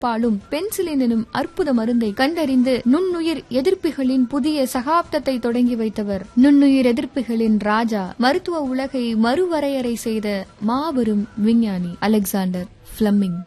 பாலும் பென்சிலின் எனும் அற்புத மருந்தை கண்டறிந்து நுண்ணுயிர் எதிர்ப்பிகளின் புதிய சகாப்தத்தை தொடங்கி வைத்தவர் நுண்ணுயிர் எதிர்ப்பிகளின் ராஜா மருத்துவ உலகை மறுவரையறை செய்த மாபெரும் விஞ்ஞானி அலெக்சாண்டர் பிளம்மிங்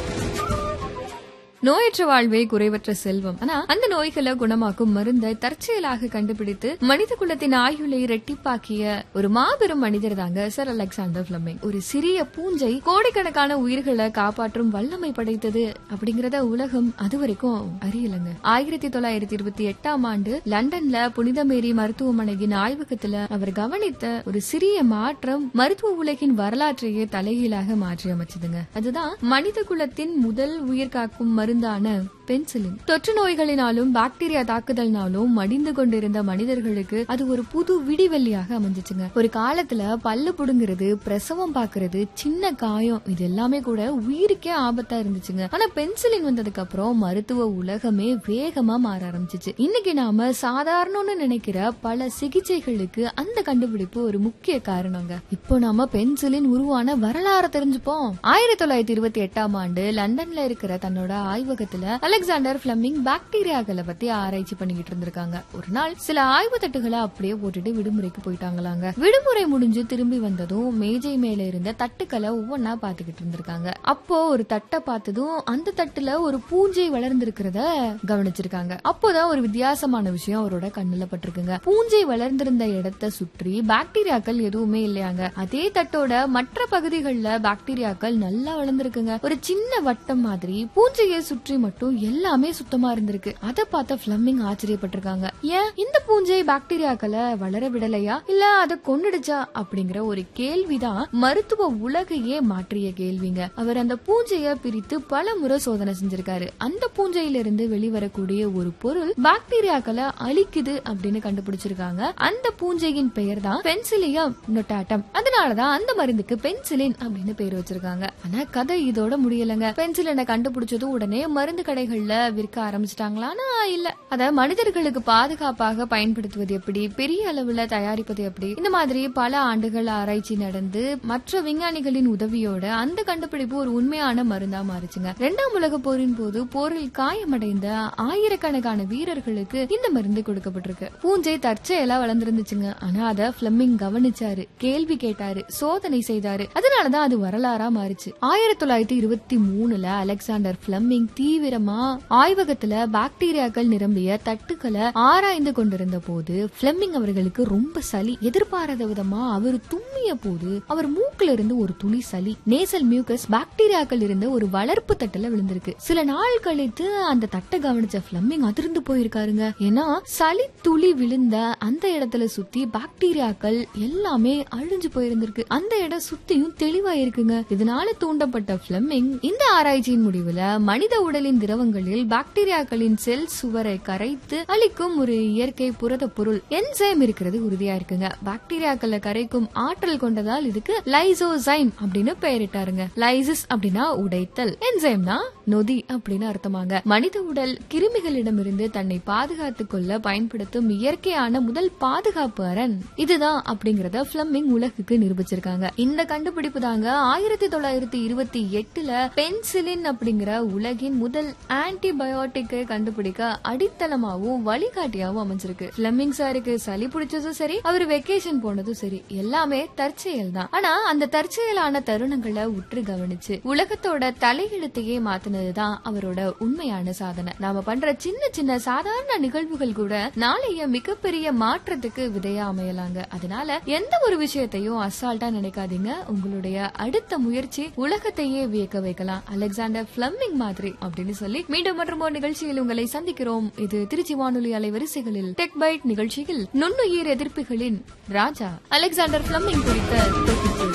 நோயற்ற வாழ்வே குறைவற்ற செல்வம் ஆனா அந்த நோய்களை குணமாக்கும் மருந்தை தற்செயலாக கண்டுபிடித்து மனித குலத்தின் ஆயுளை ரெட்டிப்பாக்கிய ஒரு மாபெரும் மனிதர் தாங்க சர் அலெக்சாண்டர் பிளமிங் ஒரு சிறிய பூஞ்சை கோடிக்கணக்கான உயிர்களை காப்பாற்றும் வல்லமை படைத்தது அப்படிங்கறத உலகம் அதுவரைக்கும் அறியலங்க ஆயிரத்தி தொள்ளாயிரத்தி இருபத்தி எட்டாம் ஆண்டு லண்டன்ல புனித மேரி மருத்துவமனையின் ஆய்வகத்துல அவர் கவனித்த ஒரு சிறிய மாற்றம் மருத்துவ உலகின் வரலாற்றையே தலைகீழாக மாற்றி அமைச்சதுங்க அதுதான் மனித குலத்தின் முதல் உயிர் காக்கும் மருந்தான பென்சிலின் தொற்று நோய்களினாலும் பாக்டீரியா தாக்குதல்னாலும் மடிந்து கொண்டிருந்த மனிதர்களுக்கு அது ஒரு புது விடிவெள்ளியாக அமைஞ்சிச்சுங்க ஒரு காலத்துல பல்லு புடுங்கிறது பிரசவம் பாக்குறது சின்ன காயம் இது எல்லாமே கூட உயிருக்கே ஆபத்தா இருந்துச்சுங்க ஆனா பென்சிலின் வந்ததுக்கு அப்புறம் மருத்துவ உலகமே வேகமா மாற ஆரம்பிச்சிச்சு இன்னைக்கு நாம சாதாரணம்னு நினைக்கிற பல சிகிச்சைகளுக்கு அந்த கண்டுபிடிப்பு ஒரு முக்கிய காரணங்க இப்போ நாம பென்சிலின் உருவான வரலாறு தெரிஞ்சுப்போம் ஆயிரத்தி தொள்ளாயிரத்தி இருபத்தி எட்டாம் ஆண்டு லண்டன்ல இருக்கிற தன்னோட ஆய்வகத்துல அலெக்சாண்டர் பிளமிங் பாக்டீரியாக்களை பத்தி ஆராய்ச்சி பண்ணிக்கிட்டு இருந்திருக்காங்க ஒரு நாள் சில ஆய்வு தட்டுகளை அப்படியே போட்டுட்டு விடுமுறைக்கு போயிட்டாங்களாங்க விடுமுறை முடிஞ்சு திரும்பி வந்ததும் மேஜை மேல இருந்த தட்டுக்களை ஒவ்வொன்னா பாத்துக்கிட்டு இருந்திருக்காங்க அப்போ ஒரு தட்டை பார்த்ததும் அந்த தட்டுல ஒரு பூஞ்சை வளர்ந்திருக்கிறத கவனிச்சிருக்காங்க அப்போதான் ஒரு வித்தியாசமான விஷயம் அவரோட கண்ணுல பட்டிருக்குங்க பூஞ்சை வளர்ந்திருந்த இடத்தை சுற்றி பாக்டீரியாக்கள் எதுவுமே இல்லையாங்க அதே தட்டோட மற்ற பகுதிகளில் பாக்டீரியாக்கள் நல்லா வளர்ந்திருக்குங்க ஒரு சின்ன வட்டம் மாதிரி பூஞ்சையை சுற்றி மட்டும் எல்லாமே சுத்தமா இருந்திருக்கு அதை பார்த்த பிளம்மிங் ஆச்சரியப்பட்டிருக்காங்க ஏன் இந்த பூஞ்சை பாக்டீரியாக்களை வளர விடலையா இல்ல அதை கொன்னுடுச்சா அப்படிங்கிற ஒரு கேள்விதான் மருத்துவ உலகையே மாற்றிய கேள்விங்க அவர் அந்த பூஞ்சைய பிரித்து பல முறை சோதனை செஞ்சிருக்காரு அந்த பூஞ்சையிலிருந்து வெளிவரக்கூடிய ஒரு பொருள் பாக்டீரியாக்களை அழிக்குது அப்படின்னு கண்டுபிடிச்சிருக்காங்க அந்த பூஞ்சையின் பெயர் தான் பென்சிலியம் நொட்டாட்டம் அதனாலதான் அந்த மருந்துக்கு பென்சிலின் அப்படின்னு பேர் வச்சிருக்காங்க ஆனா கதை இதோட முடியலங்க பென்சிலினை கண்டுபிடிச்சதும் உடனே மருந்து கடைகள்ல விற்க ஆரம்பிச்சிட்டாங்களான்னா இல்ல அத மனிதர்களுக்கு பாதுகாப்பாக பயன்படுத்துவது எப்படி பெரிய அளவுல தயாரிப்பது எப்படி இந்த மாதிரி பல ஆண்டுகள் ஆராய்ச்சி நடந்து மற்ற விஞ்ஞானிகளின் உதவியோட அந்த கண்டுபிடிப்பு ஒரு உண்மையான மருந்தா மாறுச்சுங்க இரண்டாம் உலக போரின் போது போரில் காயமடைந்த ஆயிரக்கணக்கான வீரர்களுக்கு இந்த மருந்து கொடுக்கப்பட்டிருக்கு பூஞ்சை தற்செயலா வளர்ந்திருந்துச்சுங்க ஆனா அத பிளம்மிங் கவனிச்சாரு கேள்வி கேட்டாரு சோதனை செய்தாரு அதனாலதான் அது வரலாறா மாறுச்சு ஆயிரத்தி தொள்ளாயிரத்தி இருபத்தி மூணுல அலெக்சாண்டர் பிளம்மிங் தீவிரமா ஆய்வகத்துல பாக்டீரியாக்கள் நிரம்பிய தட்டுக்களை ஆராய்ந்து கொண்டிருந்த போது பிளம்மிங் அவர்களுக்கு ரொம்ப சளி எதிர்பாராத விதமா அவர் தும்மிய போது அவர் மூக்குல இருந்து ஒரு துளி சளி நேசல் மியூக்கஸ் பாக்டீரியாக்கள் இருந்த ஒரு வளர்ப்பு தட்டுல விழுந்திருக்கு சில நாள் கழித்து அந்த தட்டை கவனிச்ச பிளம்மிங் அதிர்ந்து போயிருக்காருங்க ஏன்னா சளி துளி விழுந்த அந்த இடத்துல சுத்தி பாக்டீரியாக்கள் எல்லாமே அழிஞ்சு போயிருந்திருக்கு அந்த இடம் சுத்தியும் தெளிவா இருக்குங்க இதனால தூண்டப்பட்ட பிளம்மிங் இந்த ஆராய்ச்சியின் முடிவுல மனித உடலின் திரவங்களில் பாக்டீரியாக்களின் செல் சுவரை கரைத்து அளிக்கும் ஒரு இயற்கை புரத பொருள் என்சைம் இருக்கிறது உறுதியா இருக்குங்க பாக்டீரியாக்களை கரைக்கும் ஆற்றல் கொண்டதால் இதுக்கு லைசோசைம் அப்படின்னு பெயரிட்டாருங்க லைசிஸ் அப்படின்னா உடைத்தல் என்சைம்னா நொதி அப்படின்னு அர்த்தமாங்க மனித உடல் கிருமிகளிடமிருந்து தன்னை பாதுகாத்துக் கொள்ள பயன்படுத்தும் இயற்கையான முதல் பாதுகாப்பு அரண் இதுதான் அப்படிங்கறத பிளம்மிங் உலகுக்கு நிரூபிச்சிருக்காங்க இந்த கண்டுபிடிப்பு தாங்க ஆயிரத்தி தொள்ளாயிரத்தி இருபத்தி எட்டுல பென்சிலின் அப்படிங்கிற உலகின் முதல் ஆன்டிபயோட்டிக்கை கண்டுபிடிக்க அடித்தளமாவும் வழிகாட்டியாவும் அமைஞ்சிருக்கு பிளம்மிங் சாருக்கு சளி பிடிச்சதும் சரி அவர் வெக்கேஷன் போனதும் சரி எல்லாமே தற்செயல் தான் ஆனா அந்த தற்செயலான தருணங்களை உற்று கவனிச்சு உலகத்தோட தலையெழுத்தையே மாத்தினதுதான் அவரோட உண்மையான சாதனை நாம பண்ற சின்ன சின்ன சாதாரண நிகழ்வுகள் கூட நாளைய மிகப்பெரிய மாற்றத்துக்கு விதையா அமையலாங்க அதனால எந்த ஒரு விஷயத்தையும் அசால்ட்டா நினைக்காதீங்க உங்களுடைய அடுத்த முயற்சி உலகத்தையே வியக்க வைக்கலாம் அலெக்சாண்டர் பிளம்மிங் மாதிரி அப்படின்னு சொல்லி மீண்டும் மற்றும் ஒரு நிகழ்ச்சியில் உங்களை சந்திக்கிறோம் இது திருச்சி வானொலி அலைவரிசைகளில் டெக் பைட் நிகழ்ச்சியில் நுண்ணுயிர் எதிர்ப்புகளின் ராஜா அலெக்சாண்டர் பிளம்மிங் குறித்த தொகுப்பு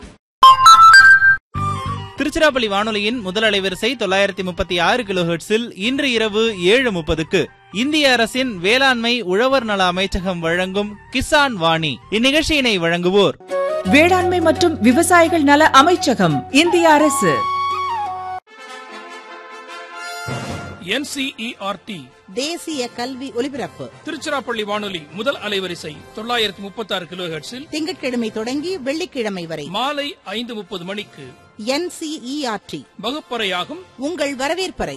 திருச்சிராப்பள்ளி வானொலியின் முதல் அலைவரிசை தொள்ளாயிரத்தி முப்பத்தி ஆறு கிலோஹெர்ட்ஸில் இன்று இரவு ஏழு முப்பதுக்கு இந்திய அரசின் வேளாண்மை உழவர் நல அமைச்சகம் வழங்கும் கிசான் வாணி இந்நிகழ்ச்சியினை வழங்குவோர் வேளாண்மை மற்றும் விவசாயிகள் நல அமைச்சகம் இந்திய அரசு என்சிஇஆர்டி தேசிய கல்வி ஒலிபரப்பு திருச்சிராப்பள்ளி வானொலி முதல் அலைவரிசை தொள்ளாயிரத்தி முப்பத்தி ஆறு கிலோ ஹெர்ட்ஸில் திங்கட்கிழமை தொடங்கி வெள்ளிக்கிழமை வரை மாலை ஐந்து முப்பது மணிக்கு என்சிஇஆர்டி வகுப்பறையாகும் உங்கள் வரவேற்பறை